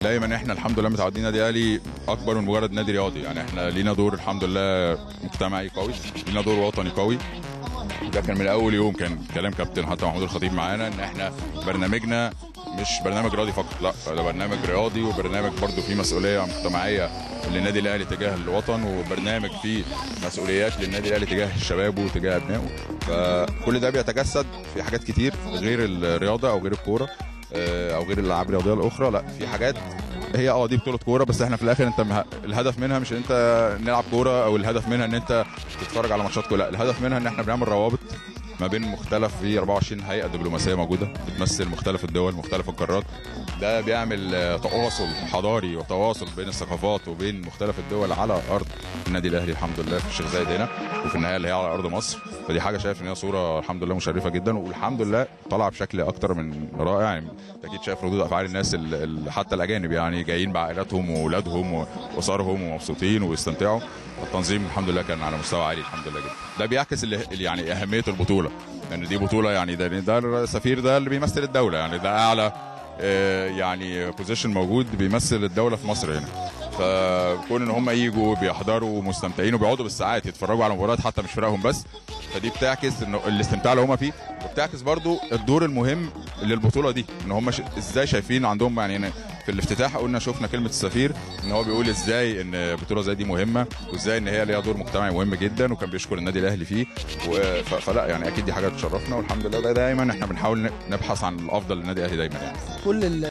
دايما احنا الحمد لله متعودين نادي الاهلي اكبر من مجرد نادي رياضي يعني احنا لينا دور الحمد لله مجتمعي قوي لينا دور وطني قوي ده كان من اول يوم كان كلام كابتن حتى محمود الخطيب معانا ان احنا برنامجنا مش برنامج رياضي فقط لا ده برنامج رياضي وبرنامج برضه فيه مسؤوليه مجتمعيه للنادي الاهلي تجاه الوطن وبرنامج فيه مسؤوليات للنادي الاهلي تجاه شبابه وتجاه ابنائه فكل ده بيتجسد في حاجات كتير غير الرياضه او غير الكوره آه، او غير الالعاب الرياضيه الاخرى لا في حاجات هي اه دي بطوله كوره بس احنا في الاخر انت مه... الهدف منها مش ان انت نلعب كوره او الهدف منها ان انت تتفرج على ماتشات كوره لا الهدف منها ان احنا بنعمل روابط ما بين مختلف في 24 هيئه دبلوماسيه موجوده بتمثل مختلف الدول مختلف القارات ده بيعمل آه، تواصل حضاري وتواصل بين الثقافات وبين مختلف الدول على ارض النادي الاهلي الحمد لله في الشيخ زايد هنا وفي النهايه اللي هي على ارض مصر فدي حاجه شايف ان هي صوره الحمد لله مشرفه جدا والحمد لله طالعه بشكل اكتر من رائع يعني أنت اكيد شايف ردود افعال الناس ال- ال- حتى الاجانب يعني جايين بعائلاتهم واولادهم واسرهم ومبسوطين ويستمتعوا التنظيم الحمد لله كان على مستوى عالي الحمد لله جدا ده بيعكس اللي يعني اهميه البطوله لان يعني دي بطوله يعني ده ده السفير ده اللي بيمثل الدوله يعني ده اعلى آه، يعني بوزيشن موجود بيمثل الدوله في مصر هنا فكون ان هم يجوا بيحضروا مستمتعين وبيقعدوا بالساعات يتفرجوا على مباريات حتى مش فرقهم بس فدي بتعكس انه الاستمتاع اللي هم فيه وبتعكس برضو الدور المهم للبطوله دي ان هم ش... ازاي شايفين عندهم يعني في الافتتاح قلنا شفنا كلمه السفير ان هو بيقول ازاي ان بطوله زي دي مهمه وازاي ان هي ليها دور مجتمعي مهم جدا وكان بيشكر النادي الاهلي فيه و... ف... فلا يعني اكيد دي حاجه تشرفنا والحمد لله ده دايما احنا بنحاول ن- نبحث عن الافضل للنادي الاهلي دايما يعني كل ال-